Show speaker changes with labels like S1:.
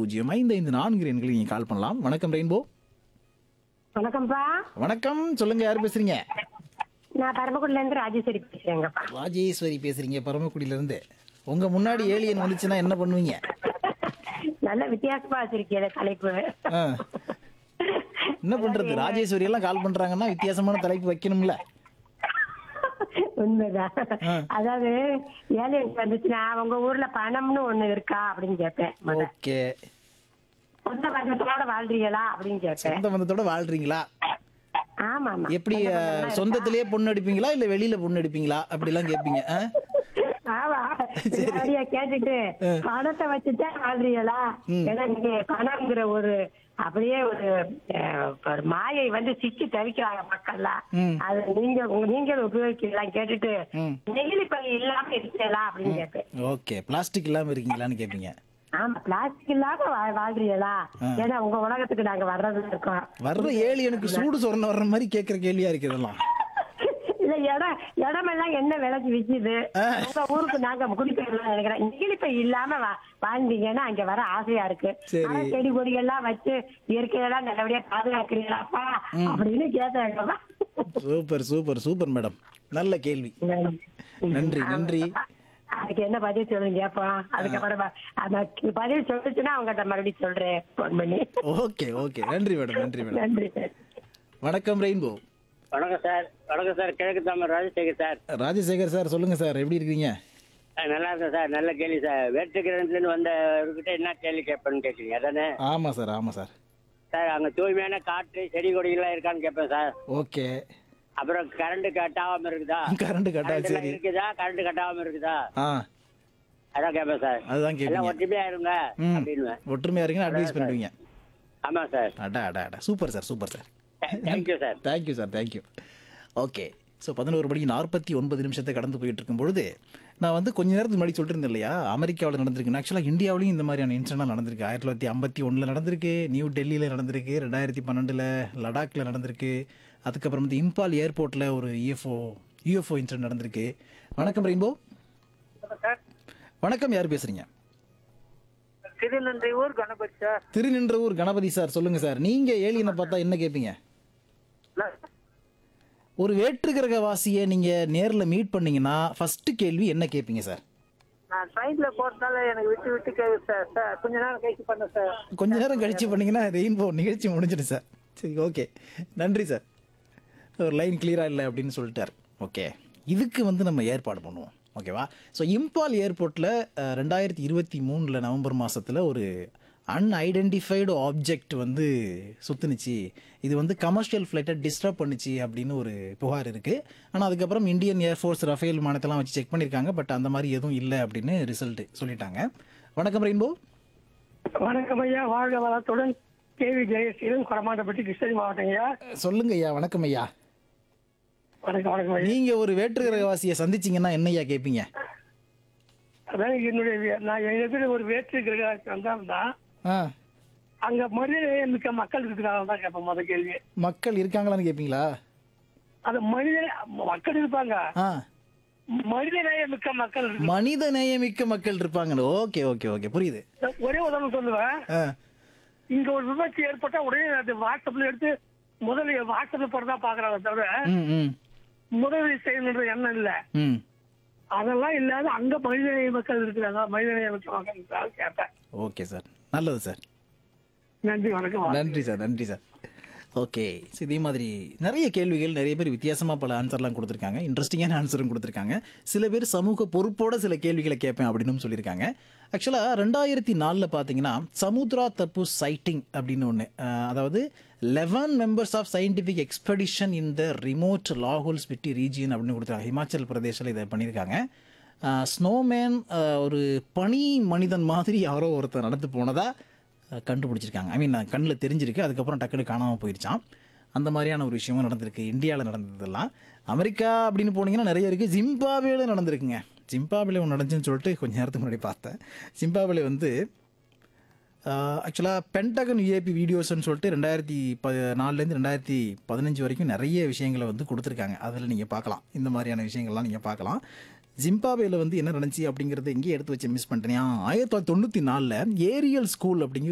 S1: பூஜ்ஜியம் ஐந்து ஐந்து நான்கு எண்களில் நீங்கள் கால் பண்ணலாம் வணக்கம் ரெயின்போ
S2: வணக்கம்ப்பா
S1: வணக்கம் சொல்லுங்க யார் பேசுறீங்க
S2: நான் பரமக்குடில இருந்து ராஜேஸ்வரி பேசுறேங்கப்பா
S1: ராஜேஸ்வரி பேசுறீங்க பரமக்குடியில இருந்து உங்க முன்னாடி ஏலியன் வந்துச்சுன்னா என்ன பண்ணுவீங்க
S2: நல்ல வித்தியாசமா வச்சிருக்கீங்க தலைப்பு
S1: ஆ. என்ன பண்றது ராஜேஸ்வரி எல்லாம் கால் பண்றாங்கன்னா வித்தியாசமான தலைப்பு வைக்கணும்ல
S2: உண்மைதான்
S1: ஆ.
S2: அதாவது ஏலியன்ஸ் வந்துச்சுன்னா உங்க ஊர்ல பணம்னு ஒண்ணு இருக்கா அப்படின்னு கேட்பேன் முத.
S1: ஓகே
S2: சொந்த பந்தத்தோட வாழ்றீங்களா அப்படின்னு கேட்பேன்
S1: சொந்த பந்தத்தோட வாழ்றீங்களா
S2: ஆமா ஆமா
S1: எப்படி அஹ், சொந்தத்திலேயே பொண்ணு அடிப்பீங்களா இல்ல வெளியில பொண்ணு அடிப்பீங்களா அப்படி எல்லாம் கேட்பீங்க ஆ?
S2: ஆமா அப்படியே கேட்டுட்டு பணத்தை வச்சுதான் வாழ்றீங்களா ஏன்னா நீங்க பணம்ங்கிற ஒரு அப்படியே ஒரு அஹ், ஒரு மாயை வந்து சிக்கி தவிக்கிறாங்க மக்கள்லாம்
S1: ம்.
S2: அது நீங்க உங்க- நீங்களும் உபயோகிக்கலாம் கேட்டுட்டு
S1: ம்.
S2: நெகிழி பை இல்லாம இருக்கீங்களா அப்படின்னு கேட்பேன்
S1: ஓகே பிளாஸ்டிக் இல்லாம இருக்கீங்களான்னு கேட்பீங்க
S2: ஆமா பிளாஸ்டிக் இல்லாம வா- வாழ்றீங்களா ஏன்னா உங்க உலகத்துக்கு நாங்க வர்றதுல இருக்கோம்
S1: வர்ற ஏலியனுக்கு சூடு சொரண வர்ற மாதிரி கேட்கிற கேள்வியா இருக்கு இதெல்லாம்
S2: இல்ல இடம் இடமெல்லாம் என்ன விலைக்கு விக்குது உங்க ஊருக்கு நாங்க குடிப்பேன் நினைக்கிறேன் நெகிழி பை இல்லாம வா- வாழ்ந்தீங்கன்னா அங்க வர ஆசையா இருக்கு
S1: சரி.
S2: ஆனா செடி கொடிகள்லாம் வச்சு இயற்கையெல்லாம் நல்லபடியா பாதுகாக்கிறீங்களாப்பா அப்படின்னு கேட்டாங்கப்பா
S1: சூப்பர் சூப்பர் சூப்பர் மேடம் நல்ல கேள்வி நன்றி நன்றி
S2: அதுக்கு என்ன பதில் சொல்லுங்க கேப்போம் அதுக்கப்புறம் ப- அந்த பதில் சொல்லுச்சுன்னா அவங்ககிட்ட மறுபடியும் சொல்றேன் போன் பண்ணி
S1: ஓகே ஓகே நன்றி மேடம் நன்றி மேடம்
S2: நன்றி
S1: வணக்கம் ரெயின்போ
S3: வணக்கம் சார் வணக்கம் சார் கிழக்கு தாமர் ராஜசேகர் சார்
S1: ராஜசேகர் சார் சொல்லுங்க சார் எப்படி இருக்கீங்க
S3: ஆ, நல்லா இருக்கேன் சார் நல்ல கேள்வி சார் வேற்றுக்கிழந்துலேருந்து வந்தவர்கிட்ட என்ன கேள்வி கேட்பேன்னு கேட்குறீங்க அதானே
S1: ஆமா சார் ஆமா சார்
S3: சார் அங்கே தூய்மையான காற்று செடி கொடிகள்லாம் இருக்கான்னு கேட்பேன் சார்
S1: ஓகே
S3: அப்புறம் கரண்ட் கட்டாகாம இருக்குதா
S1: கரண்ட் கட்டா
S3: கரண்ட்
S1: சரி
S3: இருக்குதா கரண்ட் கட்டாகாம இருக்குதா
S1: ஆ
S3: அதான் கேட்பேன் சார்
S1: அதுதான்
S3: எல்லாம்
S1: கேட்பீங்க
S3: ஒற்றுமையா இருங்க
S1: ம்
S3: அப்படின்னுவேன்
S1: ஒற்றுமையா இருக்கீங்க அட்வைஸ் பண்ணுவீங்க
S3: ஆமா சார்
S1: அடா அடா அடா super sir super sir
S3: thank you sir
S1: thank you sir thank you okay so பதினோரு மணிக்கு நாற்பத்தி ஒன்பது நிமிஷத்தை கடந்து போயிட்டு இருக்கும் பொழுது நான் வந்து கொஞ்ச நேரத்துக்கு முன்னாடி சொல்லிட்டு இருந்தேன் இல்லையா அமெரிக்காவில் நடந்திருக்கு ஆக்சுவலாக இந்தியாவிலையும் இந்த மாதிரியான இன்சிடென்ட் நடந்திருக்கு ஆயிரத்தி தொள்ளாயிரத்தி ஐம்பத்தி ஒன்றில் நடந்திருக்கு நியூ டெல்லியில் நடந்திருக்கு ரெண்டாயிரத்தி பன்னெண்டில் லடாக்கில் நடந்திருக்கு அதுக்கப்புறம் வந்து இம்பால் ஏர்போர்ட்டில் ஒரு யூஎஃப்ஓ யூஎஃப்ஓ இன்சிடென்ட் நடந்திருக்கு வணக்கம் ரெயின்போ
S3: சார்
S1: வணக்கம் யார் பேசுறீங்க
S3: திருநன்றி ஊர் கணபதி சார்
S1: திருநின்றவூர் கணபதி சார் சொல்லுங்க சார் நீங்க ஏலியனை பார்த்தா என்ன கேட்பீங்க ஒரு வேற்று கிரகவாசியை நீங்க நேர்ல மீட் பண்ணீங்கன்னா ஃபர்ஸ்ட் கேள்வி என்ன கேட்பீங்க சார்
S3: நான் ட்ரெயின்ல போறதால எனக்கு விட்டு விட்டு கேட்குது சார் சார் கொஞ்ச நேரம் கழிச்சு பண்ண சார்
S1: கொஞ்ச நேரம் கழிச்சு பண்ணீங்கன்னா ரெயின்போ நிகழ்ச்சி முடிஞ்சிடும் சார் சரி ஓகே நன்றி சார் ஒரு லைன் கிளியரா இல்லை அப்படின்னு சொல்லிட்டார் ஓகே இதுக்கு வந்து நம்ம ஏற்பாடு பண்ணுவோம் ஓகேவா ஸோ இம்பால் ஏர்போர்ட்டில் ரெண்டாயிரத்தி இருபத்தி மூணில் நவம்பர் மாதத்தில் ஒரு அன்ஐடென்டிஃபைடு ஆப்ஜெக்ட் வந்து சுத்துனுச்சு இது வந்து கமர்ஷியல் ஃப்ளைட்டை டிஸ்டர்ப் பண்ணுச்சு அப்படின்னு ஒரு புகார் இருக்குது ஆனால் அதுக்கப்புறம் இந்தியன் ஏர்ஃபோர்ஸ் ரஃபேல் விமானத்தெல்லாம் வச்சு செக் பண்ணியிருக்காங்க பட் அந்த மாதிரி எதுவும் இல்லை அப்படின்னு ரிசல்ட் சொல்லிட்டாங்க வணக்கம் ரெயின்போ
S2: வணக்கம் ஐயா வாழ்க வளத்துடன் கேவி ஜெயசீலன் கொடமாட்டப்பட்டி கிருஷ்ணகிரி மாவட்டம் ஐயா
S1: சொல்லுங்க ஐயா வணக்கம் ஐயா
S2: வணக்கம் வணக்கம் ஐயா
S1: நீங்க ஒரு வேற்று கிரகவாசியை சந்திச்சீங்கன்னா என்ன ஐயா கேட்பீங்க
S2: அதான் என்னுடைய வே- நான் எதிர ஒரு வேற்று கிரகம் வந்தாருந்தா
S1: ஆ
S2: அங்க மனித மிக்க மக்கள் இருக்கிறாங்க தான் கேட்பேன் முத கேள்வி
S1: மக்கள் இருக்காங்களான்னு கேட்பீங்களா
S2: அது மனித மக்கள் இருப்பாங்க
S1: ஆ
S2: மனித நேய மிக்க மக்கள் இருக்கு.
S1: மனித நேயமிக்க மக்கள் இருப்பாங்க ஓகே ஓகே ஓகே புரியுது
S2: ஒரே உதாரணம் சொல்லுவேன்
S1: ஆ
S2: இங்க ஒரு விபத்து ஏற்பட்டா உடனே அது வாட்ஸ்அப்ல எடுத்து முதல்ல வாட்ஸ்அப்ல போறதா பாக்குறாங்க தவிர
S1: ம் ம்
S2: முதலீடு செய்யணுன்ற எண்ணம் இல்ல
S1: ம்
S2: அதெல்லாம் இல்லாத அங்க மனிதநேய மக்கள் இருக்கிறாங்க மனிதநேய மிக்க மக்கள் இருக்கிறாங்க கேட்பேன்
S1: ஓகே சார் நல்லது சார்
S2: நன்றி வணக்கம்
S1: நன்றி சார் நன்றி சார் ஓகே ஸோ இதே மாதிரி நிறைய கேள்விகள் நிறைய பேர் வித்தியாசமாக பல ஆன்சர்லாம் கொடுத்துருக்காங்க இன்ட்ரெஸ்டிங்கான ஆன்சரும் கொடுத்துருக்காங்க சில பேர் சமூக பொறுப்போட சில கேள்விகளை கேட்பேன் அப்படின்னு சொல்லியிருக்காங்க ஆக்சுவலாக ரெண்டாயிரத்தி நாலில் பார்த்தீங்கன்னா சமுத்ரா தப்பு சைட்டிங் அப்படின்னு ஒன்று அதாவது eleven members of scientific expedition in the remote லாகோல் ஸ்பிட்டி ரீஜியன் அப்படின்னு கொடுத்துருக்காங்க ஹிமாச்சல் பிரதேசில் இதை பண்ணியிருக்காங்க ஸ்னோமேன் ஒரு பனி மனிதன் மாதிரி யாரோ ஒருத்தர் நடந்து போனதா அஹ், கண்டுபிடிச்சிருக்காங்க ஐ மீன் கண்ணில் தெரிஞ்சிருக்கு அதுக்கப்புறம் டக்குனு காணாமல் போயிருச்சான் அந்த மாதிரியான ஒரு விஷயமும் நடந்திருக்கு இந்தியாவில் நடந்ததெல்லாம் அமெரிக்கா அப்படின்னு போனீங்கன்னா நிறைய இருக்குது ஜிம்பாப்வேல நடந்திருக்குங்க ஜிம்பாப்வேல ஒன்று நடந்துச்சுன்னு சொல்லிட்டு கொஞ்சம் நேரத்துக்கு முன்னாடி பார்த்தேன் ஜிம்பாப்வேல வந்து ஆக்சுவலாக பென்டகன் யூஏபி வீடியோஸ்னு சொல்லிட்டு ரெண்டாயிரத்தி ப நாலுலேருந்து ரெண்டாயிரத்தி பதினஞ்சு வரைக்கும் நிறைய விஷயங்களை வந்து கொடுத்துருக்காங்க அதில் நீங்கள் பார்க்கலாம் இந்த மாதிரியான விஷயங்கள்லாம் நீங்கள் பார்க்கலாம் ஜிம்பாப்வேல வந்து என்ன நடந்துச்சு அப்படிங்கிறத இங்கேயே எடுத்து வச்சு மிஸ் பண்ணிட்டேன் ஆயிரத்தி தொள்ளாயிரத்தி தொண்ணூற்றி நாலில் ஏரியல் ஸ்கூல் அப்படிங்கிற